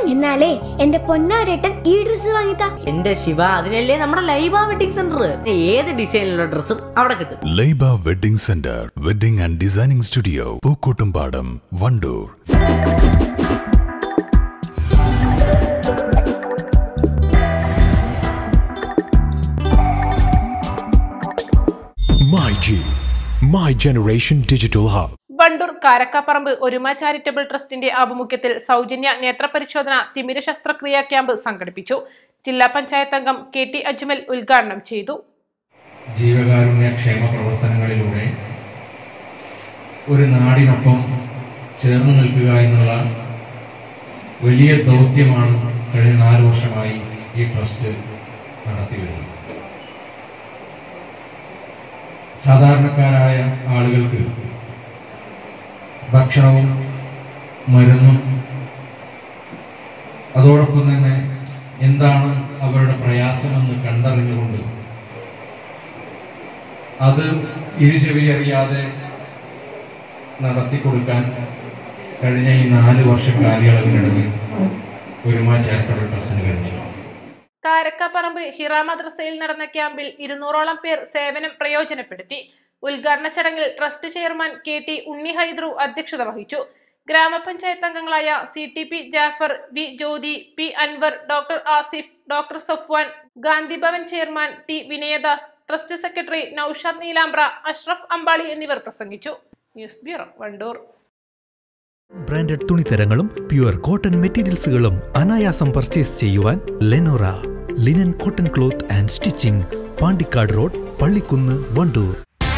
എന്നാലേ എന്റെ പൊന്നാരേട്ടൻ ഈ ഡ്രസ് വാങ്ങിത്താ എന്റെ ശിവ അതിനല്ലേ നമ്മുടെ ലൈബ വെഡിങ് സെന്റർ ഏത് ഡിസൈനിലുള്ള ഡ്രസ്സും അവിടെ കിട്ടും Laiba wedding centre wedding and designing studio Pookkottumpadam Wandoor My G, My Generation Digital Hub. Wandoor Karakkaparamba Oruma charitable ട്രസ്റ്റിന്റെ ആഭിമുഖ്യത്തിൽ സൗജന്യ നേത്രപരിശോധന തിമിര ശസ്ത്രക്രിയാ ക്യാമ്പ് സംഘടിപ്പിച്ചു ജില്ലാ പഞ്ചായത്ത് അംഗം കെ ടി അജ്മൽ ഉദ്ഘാടനം ചെയ്തു ജീവകാരുണ്യ ക്ഷേമ പ്രവർത്തനങ്ങളിലൂടെ ഒരു നാടിനൊപ്പം ചേർന്ന് നിൽക്കുക എന്നുള്ള വലിയ ദൗത്യമാണ് കഴിഞ്ഞ നാല് വർഷമായി ഈ ട്രസ്റ്റ് നടത്തി വരുന്നത് സാധാരണക്കാരായ ആളുകൾക്ക് ഭക്ഷണവും മരുന്നും അതോടൊപ്പം തന്നെ എന്താണ് അവരുടെ പ്രയാസമെന്ന് കണ്ടറിഞ്ഞുകൊണ്ട് അത് ഇരുചെവിയറിയാതെ നടത്തി കൊടുക്കാൻ കഴിഞ്ഞ ഈ നാല് വർഷ കാലയളവിനിടയിൽ ഒരുമ ചാരിറ്റബിൾ ട്രസ്റ്റിന് കഴിഞ്ഞിട്ടുണ്ട് കാരക്കാപ്പറമ്പ് ഹിറ മദ്രസയിൽ നടന്ന ക്യാമ്പിൽ ഇരുന്നൂറോളം പേർ സേവനം പ്രയോജനപ്പെടുത്തി ഉദ്ഘാടന ചടങ്ങിൽ trust chairman K T Unni Haidru അധ്യക്ഷത വഹിച്ചു ഗ്രാമപഞ്ചായത്ത് അംഗങ്ങളായ C T P Jafar V Jyothi P Anwar doctor Asif doctor Safwan Gandhi Bhavan chairman T Vinayadas trust secretary Naushad Neelambra Ashraf Ambali എന്നിവർ പ്രസംഗിച്ചു ന്യൂസ് ബ്യൂറോ വണ്ടൂർ ബ്രാൻഡഡ് തുണിത്തരങ്ങളും പ്യുവർ കോട്ടൺ മെറ്റീരിയൽസുകളും അനായാസം പർച്ചേസ് ചെയ്യുവാൻ Lenora linen cotton cloth and stitching Pandikkad road Pallikkunnu Wandoor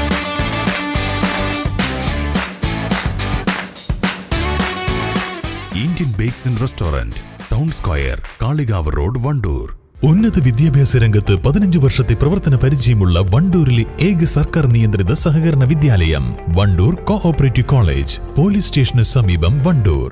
Indian bakes and restaurant town square Kalikavu road Wandoor ഉന്നത വിദ്യാഭ്യാസ രംഗത്ത് പതിനഞ്ച് വർഷത്തെ പ്രവർത്തന പരിചയമുള്ള വണ്ടൂരിലെ ഏക സർക്കാർ നിയന്ത്രിത സഹകരണ വിദ്യാലയം വണ്ടൂർ കോഓപ്പറേറ്റീവ് കോളേജ് പോലീസ് സ്റ്റേഷന് സമീപം വണ്ടൂർ